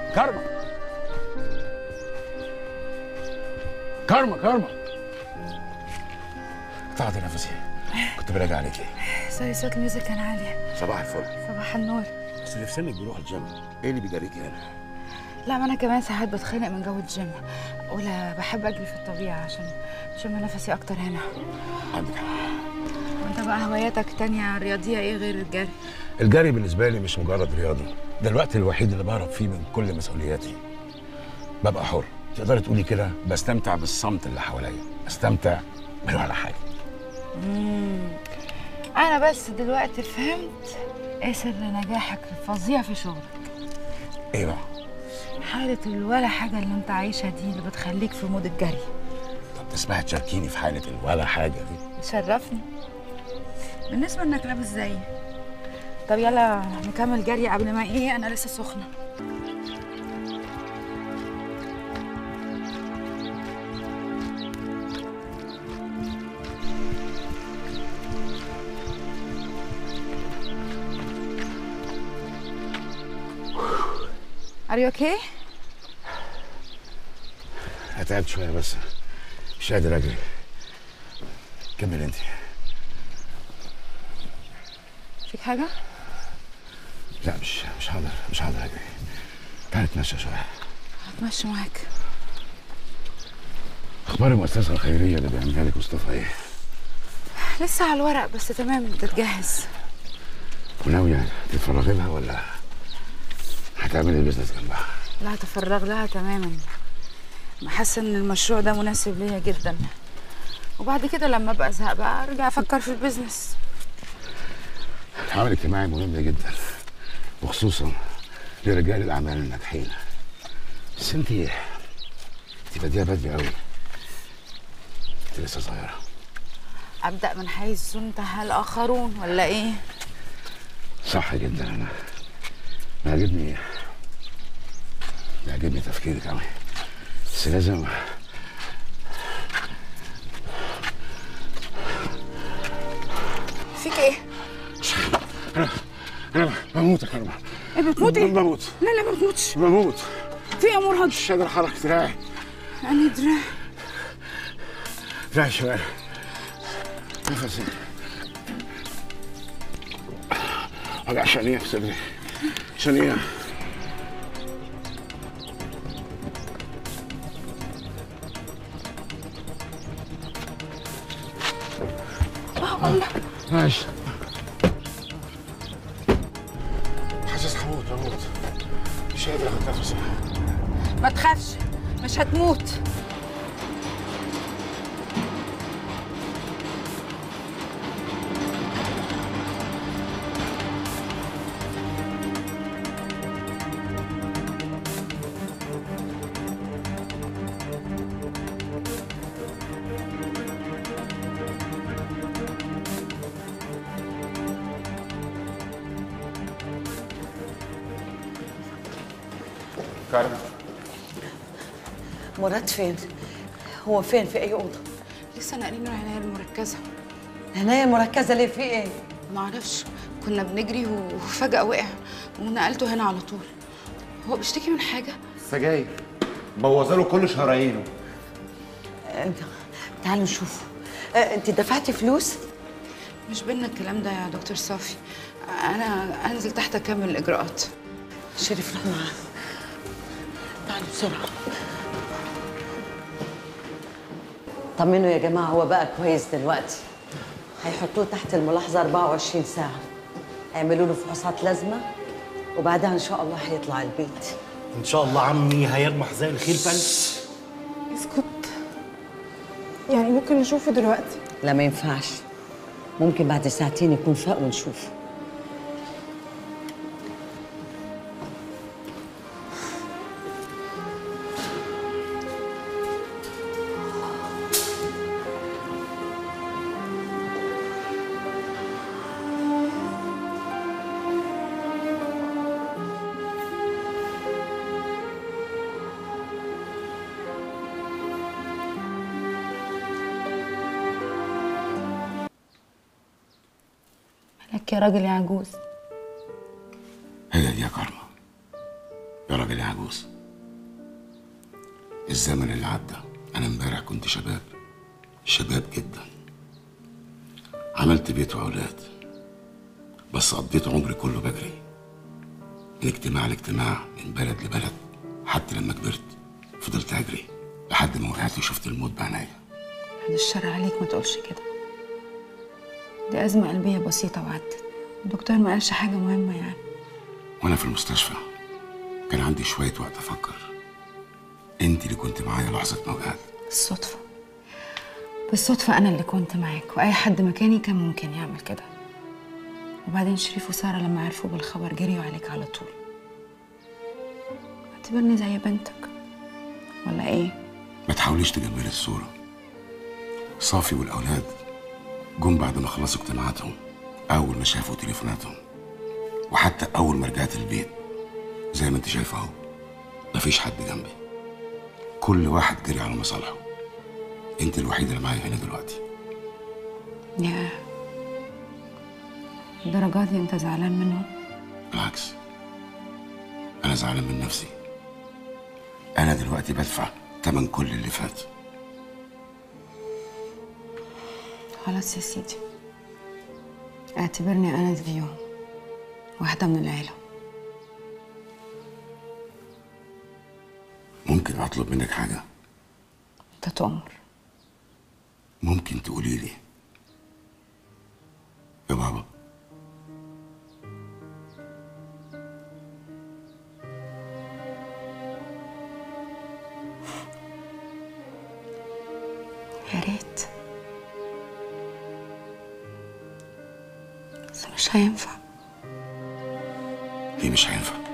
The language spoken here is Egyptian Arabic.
كارما كارما كارما قطعت نفسي كنت براجع عليكي سوري صوت الميوزك كان عالي صباح الفل صباح النور بس اللي في سنك بيروح الجيم ايه اللي بيجريكي هنا لا ما انا كمان ساعات بتخانق من جو الجيم ولا بحب اجري في الطبيعه عشان اشم نفسي اكتر هنا عندك حق وانت بقى هواياتك تانية رياضيه ايه غير الجري الجري بالنسبه لي مش مجرد رياضه ده الوقت الوحيد اللي بهرب فيه من كل مسؤولياتي ببقى حر تقدري تقولي كده بستمتع بالصمت اللي حواليا بستمتع من ولا حاجه انا بس دلوقتي فهمت ايه سر نجاحك الفظيع في شغلك ايه بقى حالة الولا حاجة اللي انت عايشها دي اللي بتخليك في مود الجري طب تسمعي تشاركيني في حاله الولا حاجه دي شرفني بالنسبة انك لابس زيي طب يلا نكمل جري قبل ما ايه انا لسه سخنة Are you okay? تعبت شويه بس مش قادر اجري كمل انت فيك حاجة؟ لا مش مش هقدر مش هقدر اجري تعالي نتمشى شويه هتمشي معاك اخبار المؤسسه الخيريه اللي بيعملها لك مصطفى ايه لسه على الورق بس تمام بتتجهز وناويه تتفرغي لها ولا هتعملي بيزنس جنبها لا هتفرغ لها تماما حاسه ان المشروع ده مناسب ليا جدا وبعد كده لما ابقى ازهق بقى ارجع افكر في البيزنس العمل الاجتماعي مهم جدا وخصوصا لرجال الاعمال الناجحين بس انت انت باديه بدري قوي انت لسه صغيره ابدا من حيث انتهى الاخرون ولا ايه صح جدا انا بيعجبني بيعجبني تفكيرك قوي بس لازم فيك ايه انا انا بموت يا كرمه ايه بتموت ايه بموت لا لا ما بتموتش بموت في يا مرهق مش قادر احرك دراعي انا دراع دراعي شمال نفسي وجع شنيع في صدري شنيع ماشي حاسس هموت بموت مش قادر اخد نفسي ما تخافش مش هتموت كارما مراد فين؟ هو فين في أي أوضة؟ لسه ناقلينه العنايه المركزه العناية المركزة ليه في إيه؟ ما اعرفش كنا بنجري وفجاه وقع ونقلته هنا على طول هو بيشتكي من حاجه سجاير بوظله كل شرايينه آه، تعالوا نشوف آه، أنت دفعتي فلوس؟ مش بينا الكلام ده يا دكتور صافي انا انزل تحت اكمل الاجراءات شريف روح معاه تعالوا بسرعة طمنوا يا جماعة هو بقى كويس دلوقتي هيحطوه تحت الملاحظة 24 ساعة هيعملوا له فحوصات لازمة وبعدها إن شاء الله هيطلع البيت ان شاء الله عمي هيرمح زي الخيل فلس اسكت يعني ممكن نشوفه دلوقتي لا ما ينفعش ممكن بعد ساعتين يكون فاق ونشوفه لك يا راجل يا عجوز هي دي يا كارما يا راجل يا عجوز الزمن اللي عدى انا امبارح كنت شباب شباب جدا عملت بيت واولاد بس قضيت عمري كله بجري من اجتماع لاجتماع من بلد لبلد حتى لما كبرت فضلت اجري لحد ما وقعت وشفت الموت بعينيا بعد الشر عليك ما تقولش كده دي أزمة قلبية بسيطة وعدت الدكتور ما قالش حاجة مهمة يعني وانا في المستشفى كان عندي شويه وقت افكر انت اللي كنت معايا لحظه ما وقعت بالصدفة بالصدفة أنا اللي كنت معاك وأي حد مكاني كان ممكن يعمل كده وبعدين شريف وسارة لما عرفوا بالخبر جريوا عليك على طول اعتبرني زي بنتك ولا إيه؟ ما تحاوليش تجملي الصورة صافي والأولاد جم بعد ما خلصوا اجتماعاتهم أول ما شافوا تليفوناتهم وحتى أول ما رجعت البيت زي ما أنت شايفة أهو مفيش حد جنبي كل واحد جري على مصالحه أنت الوحيدة اللي معايا هنا دلوقتي يا الدرجات دي أنت زعلان منهم؟ بالعكس أنا زعلان من نفسي أنا دلوقتي بدفع تمن كل اللي فات خلاص يا سيدي اعتبرني أنا زيهم واحدة من العيلة ممكن أطلب منك حاجة أنت تؤمر ممكن تقولي لي يا بابا يا ريت بس مش هينفع ليه مش هينفع